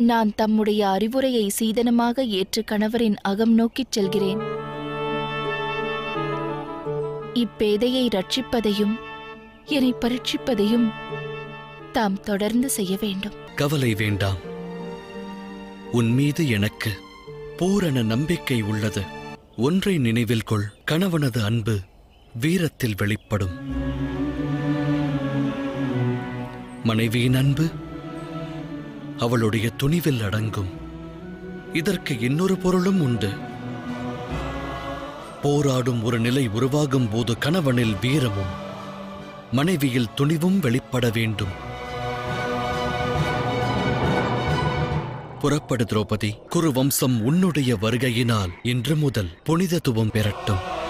நான் தம்முடைய அறிவுரையை சீதனமாக ஏற்று கணவரின் அகம் நோக்கிச் செல்கிறேன் இப்பேதையை ரட்சிப்பதையும் என்னை பரீட்சிப்பதையும் தாம் தொடர்ந்து செய்ய வேண்டும் கவலை வேண்டாம் உன் மீது எனக்கு பூரண நம்பிக்கை உள்ளது ஒன்றை நினைவில் கொள் கணவனது அன்பு வீரத்தில் வெளிப்படும் மனைவியின் அன்பு அவளுடைய துணிவில் அடங்கும் இதற்கு இன்னொரு பொருளும் உண்டு போராடும் ஒரு நிலை உருவாகும் போது கணவனில் வீரமும் மனைவியில் துணிவும் வெளிப்பட வேண்டும் புறப்படு திரௌபதி குரு வம்சம் உன்னுடைய வருகையினால் இன்று முதல் புனிதத்துவம் பெறட்டும்